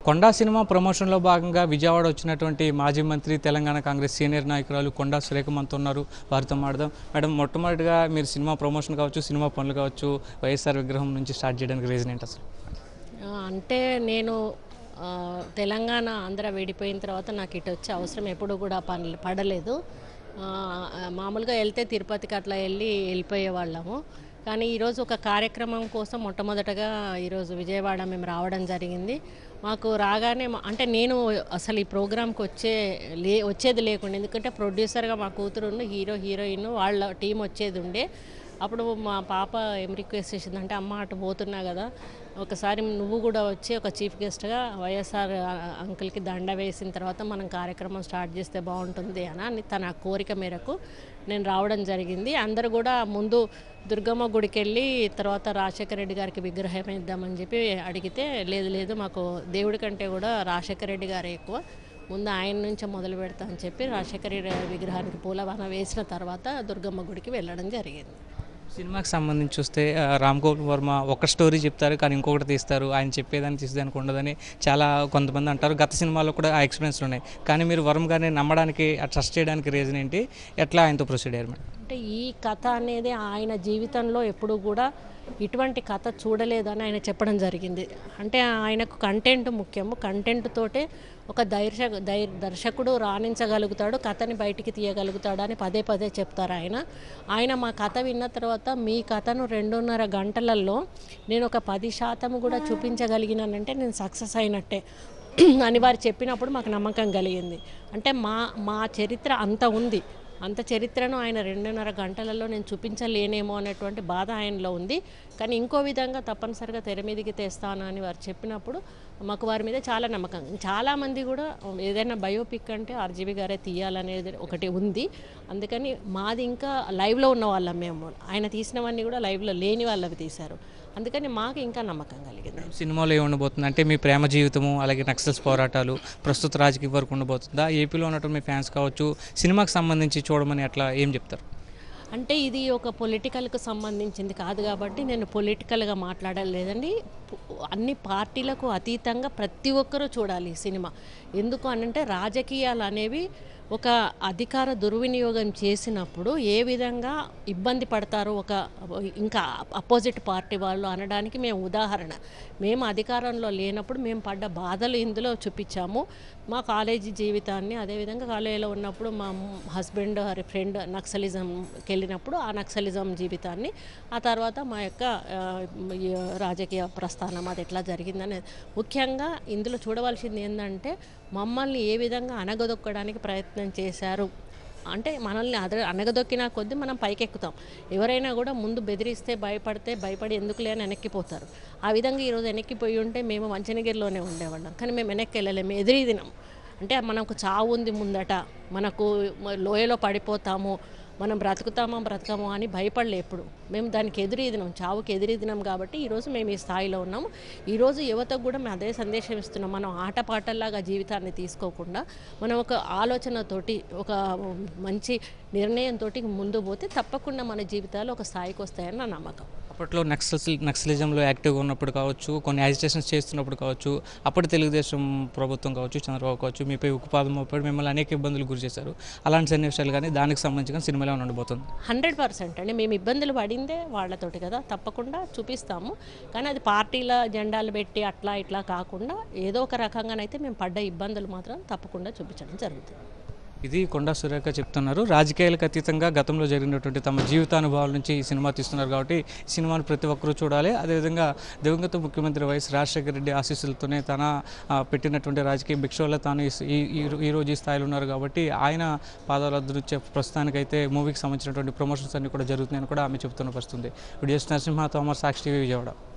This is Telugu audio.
కొండా సినిమా ప్రమోషన్లో భాగంగా విజయవాడ వచ్చినటువంటి మాజీ మంత్రి తెలంగాణ కాంగ్రెస్ సీనియర్ నాయకురాలు కొండా సురేఖ మనతో ఉన్నారు వారితో మాడదాం మేడం మొట్టమొదటిగా మీరు సినిమా ప్రమోషన్ కావచ్చు సినిమా పనులు కావచ్చు వైఎస్ఆర్ విగ్రహం నుంచి స్టార్ట్ చేయడానికి రీజన్ ఏంటి అసలు ఆ, అంటే నేను ఆ, తెలంగాణ ఆంధ్ర విడిపోయిన తర్వాత నాకు ఇటు వచ్చే అవసరం ఎప్పుడు కూడా పని పడలేదు ఆ, మామూలుగా వెళ్తే తిరుపతికి అట్లా వెళ్ళి వెళ్ళిపోయే వాళ్ళము కానీ ఈరోజు ఒక కార్యక్రమం కోసం మొట్టమొదటగా ఈరోజు విజయవాడ మేము రావడం జరిగింది మాకు రాగానే మా- అంటే నేను అసలు ఈ ప్రోగ్రామ్కి వచ్చే లే వచ్చేది లేకుండా ఎందుకంటే ప్రొడ్యూసర్గా మా కూతురు హీరో హీరోయిన్ వాళ్ళ టీం వచ్చేది ఉండే అప్పుడు మా పాప ఏం రిక్వెస్ట్ చేసిందంటే అమ్మ అటు పోతున్నా కదా ఒకసారి నువ్వు కూడా వచ్చి ఒక చీఫ్ గెస్ట్గా వైఎస్ఆర్ అంకుల్కి దండ వేసిన తర్వాత మనం కార్యక్రమం స్టార్ట్ చేస్తే బాగుంటుంది అని అని తన కోరిక మేరకు నేను రావడం జరిగింది అందరూ కూడా ముందు దుర్గమ్మ గుడికి వెళ్ళి తర్వాత రాజశేఖర రెడ్డి గారికి విగ్రహం ఇద్దామని చెప్పి అడిగితే లేదు లేదు మాకు దేవుడి కంటే కూడా రాజశేఖర రెడ్డి గారే ఎక్కువ ముందు ఆయన నుంచే మొదలు పెడతా అని చెప్పి రాజశేఖర రెడ్డి విగ్రహానికి పూలవాన వేసిన తర్వాత దుర్గమ్మ గుడికి వెళ్ళడం జరిగింది సినిమాకి సంబంధించి చూస్తే ఆ, రామ్ గోపాల్ వర్మ ఒక స్టోరీ చెప్తారు కానీ ఇంకొకటి తీస్తారు ఆయన చెప్పేదాన్ని తీసేదానికి ఉండదని చాలా కొంతమంది అంటారు గత సినిమాలో కూడా ఆ ఎక్స్పీరియన్స్ ఉన్నాయి కానీ మీరు వర్మ గారిని నమ్మడానికి ట్రస్ట్ చేయడానికి రీజన్ ఏంటి ఎట్లా ఆయనతో ప్రొసీడ్ అయ్యారు మేడం అంటే ఈ కథ అనేది ఆయన జీవితంలో ఎప్పుడు కూడా ఇటువంటి కథ చూడలేదని ఆయన చెప్పడం జరిగింది అంటే ఆయనకు కంటెంట్ ముఖ్యము కంటెంట్ తోటే ఒక దర్శక దై దర్శకుడు రాణించగలుగుతాడు కథని బయటికి తీయగలుగుతాడు అని పదే పదే చెప్తారు ఆయన ఆయన మా కథ విన్న తర్వాత మీ కథను రెండున్నర గంటలలో నేను ఒక పది శాతం కూడా చూపించగలిగినానంటే నేను సక్సెస్ అయినట్టే అని వారు చెప్పినప్పుడు మాకు నమ్మకం కలిగింది అంటే మా మా చరిత్ర అంత ఉంది అంత చరిత్రను ఆయన రెండున్నర గంటలలో నేను చూపించలేనేమో అనేటువంటి బాధ ఆయనలో ఉంది కానీ ఇంకో విధంగా తప్పనిసరిగా తెర మీదకి తెస్తాను అని వారు చెప్పినప్పుడు మాకు వారి మీద చాలా నమ్మకం చాలామంది కూడా ఏదైనా బయోపిక్ అంటే ఆర్జీబీ గారే తీయాలనేది ఒకటి ఉంది అందుకని మాది ఇంకా లైవ్లో ఉన్న వాళ్ళం మేము ఆయన తీసినవన్నీ కూడా లైవ్లో లేని వాళ్ళవి తీశారు అందుకని మాకు ఇంకా నమ్మకం కలిగింది సినిమాలో ఏమి ఉండబోతుంది అంటే మీ ప్రేమ జీవితము అలాగే నక్సల్స్ పోరాటాలు ప్రస్తుత రాజకీయ వరకు ఉండబోతుందా ఏపీలో ఉన్నటువంటి మీ ఫ్యాన్స్ కావచ్చు సినిమాకి సంబంధించి చూడమని అట్లా ఏం చెప్తారు అంటే ఇది ఒక పొలిటికల్కు సంబంధించింది కాదు కాబట్టి నేను పొలిటికల్గా మాట్లాడలేదండి పు- అన్ని పార్టీలకు అతీతంగా ప్రతి ఒక్కరూ చూడాలి ఈ సినిమా ఎందుకు అనంటే రాజకీయాలు అనేవి ఒక అధికార దుర్వినియోగం చేసినప్పుడు ఏ విధంగా ఇబ్బంది పడతారో ఒక ఇంకా అపోజిట్ పార్టీ వాళ్ళు అనడానికి మేము ఉదాహరణ మేము అధికారంలో లేనప్పుడు మేము పడ్డ బాధలు ఇందులో చూపించాము మా కాలేజీ జీవితాన్ని అదేవిధంగా కాలేజీలో ఉన్నప్పుడు మా హస్బెండ్ ఫ్రెండ్ నక్సలిజంకి వెళ్ళినప్పుడు ఆ నక్సలిజం జీవితాన్ని ఆ తర్వాత మా యొక్క ఆ, ఈ రాజకీయ ప్రస్థానం అది ఎట్లా జరిగిందని ముఖ్యంగా ఇందులో చూడవలసింది ఏంటంటే మమ్మల్ని ఏ విధంగా అనగదొక్కడానికి ప్రయత్నం చేశారు అంటే మనల్ని అద అనగదొక్కిన కొద్దీ మనం పైకెక్కుతాం ఎవరైనా కూడా ముందు బెదిరిస్తే భయపడితే భయపడి ఎందుకులే అని వెనక్కిపోతారు ఆ విధంగా ఈరోజు వెనక్కిపోయి ఉంటే మేము మంచనగిరిలోనే ఉండేవాళ్ళం కానీ మేము వెనక్కి వెళ్ళలేము ఎదిరి దినం అంటే మనకు చావు ఉంది ముందట మనకు మ- లోయలో పడిపోతాము మనం బ్రతుకుతామా బ్రతకమా అని భయపడలే ఎప్పుడు మేము దానికి ఎదురీదినాం చావుకి ఎదురీదినాం కాబట్టి ఈరోజు మేము ఈ స్థాయిలో ఉన్నాము ఈరోజు యువతకు కూడా మేము అదే సందేశం ఇస్తున్నాం మనం ఆటపాటల్లాగా జీవితాన్ని తీసుకోకుండా మనం ఒక ఆలోచనతోటి ఒక మంచి నిర్ణయంతో ముందు పోతే తప్పకుండా మన జీవితాలు ఒక స్థాయికి వస్తాయని నా నమ్మకం అప్పట్లో నక్సల్స్ నక్సలిజంలో యాక్టివ్గా ఉన్నప్పుడు కావచ్చు కొన్ని యాజిటేషన్స్ చేస్తున్నప్పుడు కావచ్చు అప్పటి తెలుగుదేశం ప్రభుత్వం కావచ్చు చంద్రబాబు కావచ్చు మీపై ఉక్కుపాదం మోపాడు మిమ్మల్ని అనేక ఇబ్బందులు గురి చేశారు అలాంటి సన్నివేశాలు కానీ దానికి సంబంధించి కానీ సినిమాలో ఉండబోతుంది హండ్రెడ్ పర్సెంట్ అండి మేము ఇబ్బందులు పడిందే వాళ్ళతోటి కదా తప్పకుండా చూపిస్తాము కానీ అది పార్టీల జెండాలు పెట్టి అట్లా ఇట్లా కాకుండా ఏదో ఒక రకంగానైతే మేము పడ్డ ఇబ్బందులు మాత్రం తప్పకుండా చూపించడం జరుగుతుంది ఇది కొండా సురేఖ చెప్తున్నారు రాజకీయాలకు అతీతంగా గతంలో జరిగినటువంటి తమ జీవితానుభవాల నుంచి ఈ సినిమా తీస్తున్నారు కాబట్టి ఈ సినిమాను ప్రతి ఒక్కరూ చూడాలి అదేవిధంగా దివంగత ముఖ్యమంత్రి వైఎస్ రాజశేఖర రెడ్డి ఆశీస్సులతోనే తన ఆ, పెట్టినటువంటి రాజకీయ భిక్షలో తాను ఈ ఈ ఈ- ఈ రోజు ఈ స్థాయిలో ఉన్నారు కాబట్టి ఆయన పాదాల దృత్య ప్రస్తుతానికైతే మూవీకి సంబంధించినటువంటి ప్రమోషన్స్ అన్ని కూడా జరుగుతున్నాయని కూడా ఆమె చెబుతున్న పరిస్థితుంది వీడియోస్ నరసింహ తోమర్ సాక్షి టీవీ విజయవాడ